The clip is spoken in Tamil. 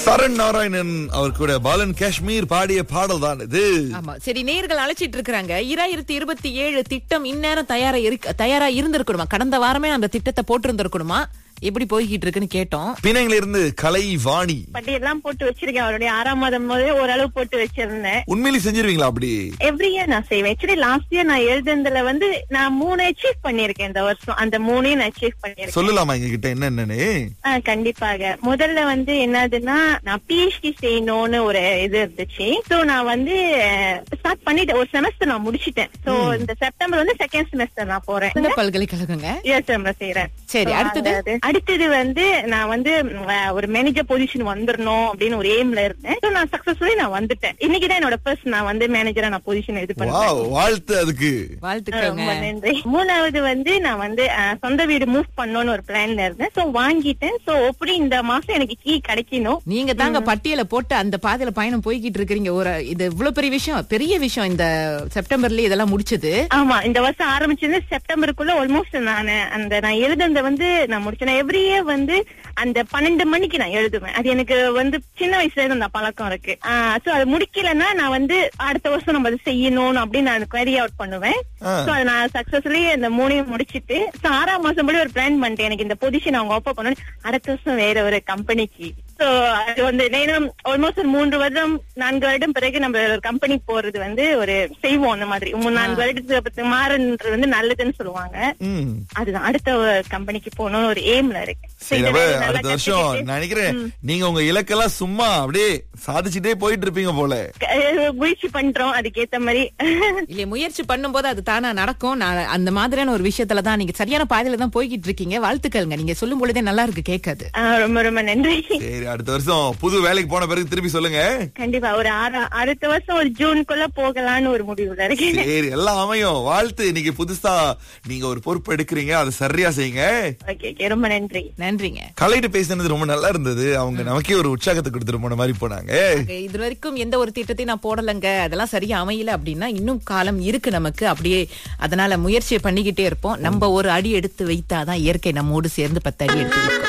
சரண் நாராயணன் அவர் கூட பாலன் காஷ்மீர் பாடிய பாடல் தான் இது ஆமா சரி நேர்கள் அழைச்சிட்டு இருக்காங்க இராயிரத்தி இருபத்தி ஏழு திட்டம் இந்நேரம் தயாரா இருக்கு தயாரா இருந்திருக்கணுமா கடந்த வாரமே அந்த திட்டத்தை போட்டு இருந்திருக்கணுமா எப்படி போய்கிட்டு இருக்குன்னு கேட்டோம் பிணையில இருந்து கலை வாணி பட்டியெல்லாம் போட்டு வச்சிருக்கேன் அவருடைய ஆறாம் மாதம் போதே ஓரளவு போட்டு வச்சிருந்தேன் உண்மையிலே செஞ்சிருவீங்களா அப்படி எவ்ரி இயர் நான் செய்வேன் ஆக்சுவலி லாஸ்ட் இயர் நான் எழுதுனதுல வந்து நான் மூணு அச்சீவ் பண்ணிருக்கேன் இந்த வருஷம் அந்த மூணையும் நான் அச்சீவ் பண்ணிருக்கேன் சொல்லலாமா எங்க கிட்ட என்னென்னு ஆ, கண்டிப்பாக முதல்ல வந்து என்னதுன்னா நான் பிஹெச்டி செய்யணும்னு ஒரு இது இருந்துச்சு சோ நான் வந்து ஸ்டார்ட் பண்ணிட்டேன் ஒரு செமஸ்டர் நான் முடிச்சிட்டேன் சோ இந்த செப்டம்பர் வந்து செகண்ட் செமஸ்டர் நான் போறேன் இந்த பல்கலைக்கழகங்க இயர் செமஸ்டர் செய்யறேன் சரி, So, அடுத்தது? அதாவது- அடுத்தது வந்து நான் வந்து ம், அஹ், ஒரு மேனேஜர் பொசிஷன் வந்துடணும் அப்படின்னு ஒரு எய்ம்ல இருந்தேன் So, நான் சக்சஸ்ஃபுல்லி நான் வந்துட்டேன் இன்னைக்கு தான் என்னோட ஃபர்ஸ்ட் நான் வந்து மேனேஜரா நான் பொசிஷன் இது பண்ணேன் வாவ் வாழ்த்து அதுக்கு வாழ்த்துக்கங்க ரொம்ப நன்றி மூணாவது வந்து நான் வந்து அஹ், சொந்த வீடு மூவ் பண்ணணும்னு ஒரு பிளான்ல இருந்தேன் சோ வாங்கிட்டேன் சோ எப்படி இந்த மாசம் எனக்கு கீ கிடைக்கணும் நீங்க தாங்க பட்டியல போட்டு அந்த பாதையில பயணம் போய்கிட்டு இருக்கீங்க ஒரு இது இவ்வளவு பெரிய விஷயம் பெரிய விஷயம் இந்த செப்டம்பர்ல இதெல்லாம் முடிச்சது ஆமா இந்த வருஷம் ஆரம்பிச்சது செப்டம்பருக்குள்ள ஆல்மோஸ்ட் நான் அந்த நான் எழுதுனத வந்து நான் முடிச்சேன் எவ்ரி இயர் வந்து அந்த பன்னெண்டு மணிக்கு நான் எழுதுவேன் அது எனக்கு வந்து சின்ன வயசுல இருந்து அந்த பழக்கம் இருக்கு சோ அது முடிக்கலன்னா நான் வந்து அடுத்த வருஷம் நம்ம அதை செய்யணும் அப்படின்னு நான் query அவுட் பண்ணுவேன் ஆ. சோ அது நான் சக்சஸ்ஃபுல்லி அந்த மூணையும் முடிச்சிட்டு so ஆறாம் மாசம் படி ஒரு பிளான் பண்ணிட்டேன் எனக்கு இந்த பொசிஷன் அவங்க ஆஃபர் பண்ணணும் அடுத்த வருஷம் வேற ஒரு கம்பெனிக்கு சோ அது வந்து நேரம் ஆல்மோஸ்ட் ஒரு மூன்று வருடம் நான்கு வருடம் பிறகு நம்ம ஒரு கம்பெனி போறது வந்து ஒரு செய்வோம் அந்த மாதிரி மூணு நான்கு வருடத்துக்கு அப்புறம் மாறுன்றது வந்து நல்லதுன்னு சொல்லுவாங்க ம். அதுதான் அடுத்த கம்பெனிக்கு போகணும்னு ஒரு எய்ம்ல இருக்கு So சரி இதை அப்ப வந்து நல்லா அடுத்த வருஷம் கத்துக்கிட்டு, நான் நினைக்கிறேன் நீங்க உங்க இலக்கெல்லாம் சும்மா அப்படியே சாதிச்சுட்டே போயிட்டு இருப்பீங்க போல க- முயற்சி பண்றோம் அதுக்கேத்த மாதிரி இல்ல முயற்சி பண்ணும்போது அது தானா நடக்கும் நான் அந்த மாதிரியான ஒரு விஷயத்துல தான் நீங்க சரியான பாதையில தான் போய்கிட்டு இருக்கீங்க வாழ்த்துக்கள்ங்க நீங்க சொல்லும் பொழுதே நல்லா இருக்கு கேட்காது ஆஹ் ரொம்ப ரொம்ப நன்றி சரி அடுத்த வருஷம் புது வேலைக்கு போன பிறகு திருப்பி சொல்லுங்க கண்டிப்பா ஒரு ஆறு அடுத்த வருஷம் ஒரு ஜூனுக்குள்ள போகலான்னு ஒரு முடிவுல இருக்கேன் சரி எல்லாம் அமையும் வாழ்த்து இன்னைக்கு புதுசா நீங்க ஒரு பொறுப்பு எடுக்கிறீங்க அதை சரியா செய்யுங்க ஓகே ஓகே ரொம்ப நன்றி நன்றிங்க கலைட்டு பேசினது ரொம்ப நல்லா இருந்தது அவங்க நமக்கே ஒரு உற்சாகத்தை கொடுத்துட்டு போன மாதிரி போனாங்க இது வரைக்கும் எந்த ஒரு திட்டத்தையும் நான் போடலைங்க அதெல்லாம் சரியா அமையல அப்படின்னா இன்னும் காலம் இருக்கு நமக்கு அப்படியே அதனால முயற்சியை பண்ணிக்கிட்டே இருப்போம் நம்ம ஒரு அடி எடுத்து வைத்தாதான் இயற்கை நம்மோடு சேர்ந்து பத்து அடி எடுத்து வைக்கும்